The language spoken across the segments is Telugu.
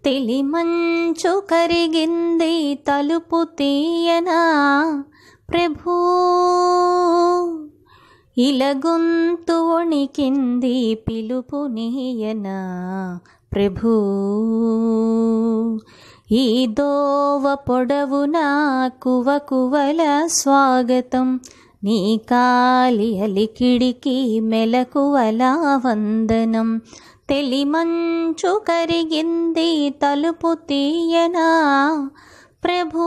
తెలిమంచు కరిగింది తలుపు తీయనా ప్రభూ ఇలగొంతు వణికింది పిలుపు నీయనా ప్రభూ ఈ దోవ పొడవున కువ కువల స్వాగతం నీ కాలి అలికిడికి మెలకువల వందనం తెలిమంచు కరిగింది తలుపు తీయనా ప్రభూ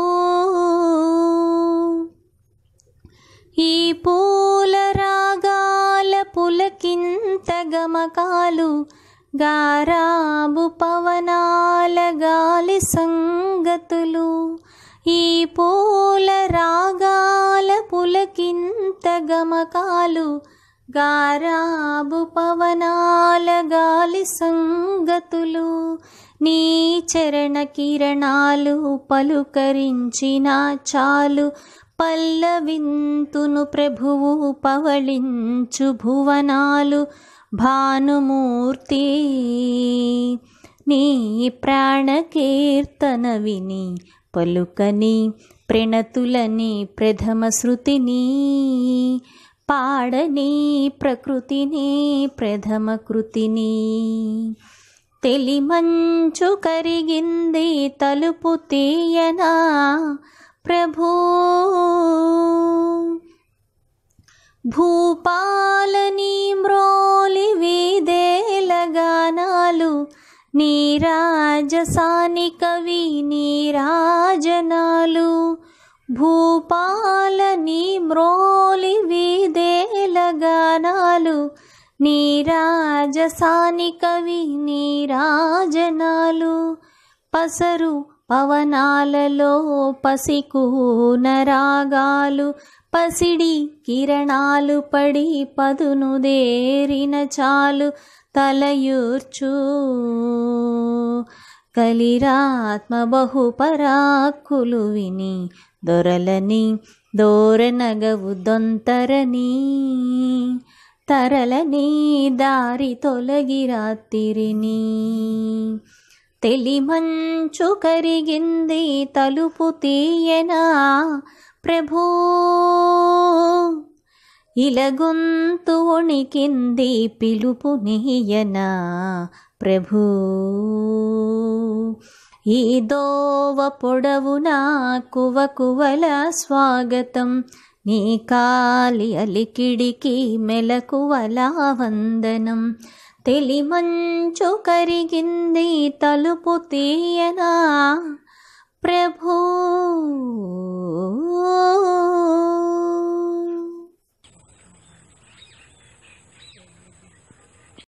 ఈ పూల రాగాల పులకింత గమకాలు గారాబు పవనాల గాలి సంగతులు ఈ పూల రాగాల పులకింత గమకాలు గారాబు పవనాల గాలి సంగతులు నీ చరణ కిరణాలు పలుకరించిన చాలు పల్లవింతును ప్రభువు పవళించు భువనాలు భానుమూర్తి నీ ప్రాణ కీర్తన విని పలుకని ప్రణతులని ప్రథమ శృతిని పాడని ప్రకృతిని ప్రథమ కృతిని తెలిమంచు కరిగింది తలుపు తీయనా ప్రభూ భూపాలని మ్రోలి వీదేల గానాలు నీరాజసాని కవి నీరాజనాలు భూపాలని మ్రోలి వీదేల గానాలు నీరాజసాని కవి నీరాజనాలు పసరు పవనాలలో పసికూన రాగాలు పసిడి కిరణాలు పడి పదును దేరిన చాలు తలయూర్చు కలిరాత్మ బహుపరాక్కులు విని దొరలని దోరనగవు దొంతరని తరలని దారి తొలగి రాత్రిని తెలిమంచు కరిగింది తలుపు తీయనా ప్రభూ ఇలగొంతు వణికింది పిలుపు నీయనా ప్రభూ ఈ దోవ పొడవున కువ కువల స్వాగతం నీ కాలి అలికిడికి మెలకువల వందనం తెలిమంచు కరిగింది తలుపు తీయనా ప్రభూ